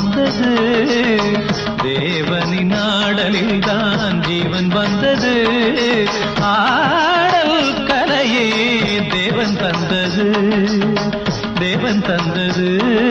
வந்தது தேவனின் ஆடலில் தான் ஜீவன் வந்தது ஆடல் கலையே தேவன் தந்தது தேவன் தந்தது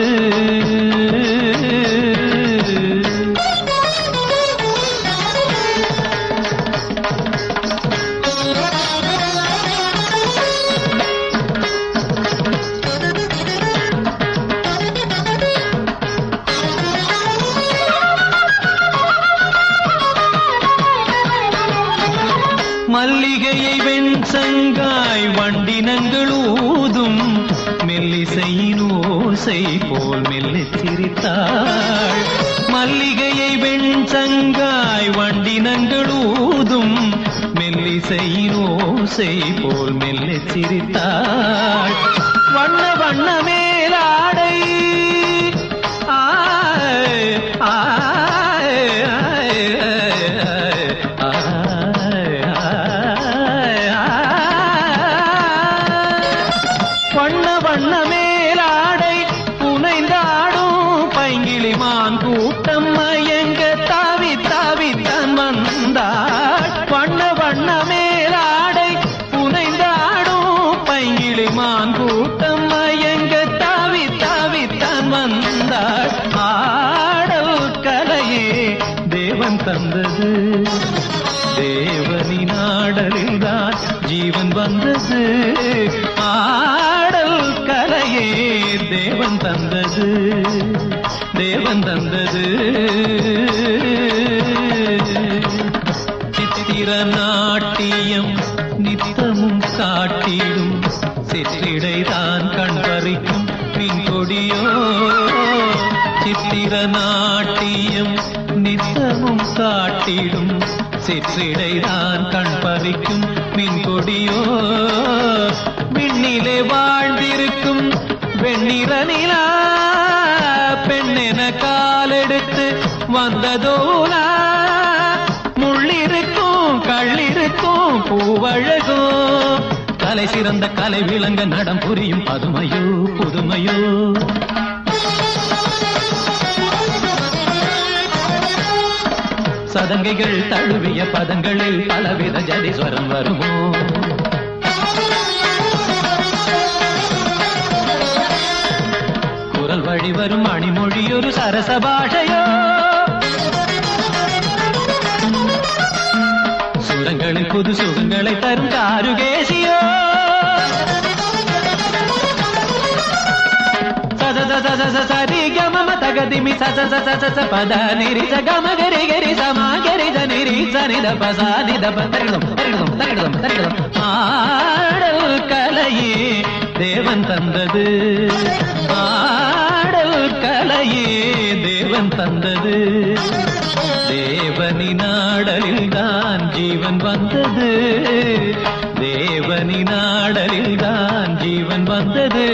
மல்லிகையை வெண்சங்காய் வண்டினங்கள் ஊதும் மெல்லிசையின் ஓசை போல் மெல்லச் சிரித்தாள் மல்லிகையை வெண்சங்காய் வண்டினங்கள் ஊதும் மெல்லிசையின் ஓசை போல் மெல்லச் சிரித்தாள் வண்ண வண்ண மேலாடை ஆய், ஆய், ஆய், ஆய், ஆய், ஆய், வண்ண வண்ண மேலாடை புனைந்தாடும் பைங்கிளிமான் கூட்டம் மயங்க தாவி தாவி தன் வந்தாள் வண்ண வண்ண மேலாடை புனைந்தாடும் பைங்கிளிமான் கூட்டம் மயங்க தாவி தாவி தன் வந்தாள் ஆடல் கலையே தேவன் தந்தது தேவனின் ஆடலில் தான் ஜீவன் வந்தது ஆடல் கலையே தேவன் தந்தது தேவன் தந்தது சித்திர நாட்டியம் நித்தமும் காட்டிடும் சிற்றிடைதான் கண் பறிக்கும் பின்கொடியோ சித்திர நாட்டியம் நித்தமும் காட்டிடும் சிற்றிடைதான் கண் பறிக்கும் மின்கொடியோ விண்ணிலே வாழ்ந்திருக்கும் வெண்ணிற நிலா பெண்ணென காலெடுத்து வந்ததோலா முள்ளிருக்கும் கள்ளிருக்கும் பூவழகும் கலை சிறந்த கலை விளங்க நடம் புரியும் பதுமையோ புதுமையோ சதங்கைகள் தழுவிய பதங்களில் பலவித ஜதிஸ்வரம் வருமோ குரல் வழி வரும் மணிமொழி ஒரு சரச பாஷையோ சுரங்களில் புது சுகங்களை தரும் காருகேசியோ சத சத சத சரி கம தகதிமி சத சத சத பத நிரி ச கம கரி கரி சமா கரி ச நிரி ச நித பச நித ப தரிடம் தரிடம் தரிடம் தரிடம் ஆடல் கலையே தேவன் தந்தது ஆடல் கலையே தேவன் தந்தது தேவனின் ஆடலில் தான் ஜீவன் வந்தது தேவனின் ஆடலில் தான் ஜீவன் வந்தது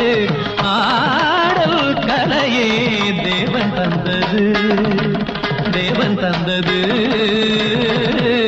ஆடல் கலையே தேவன் தந்தது தேவன் தந்தது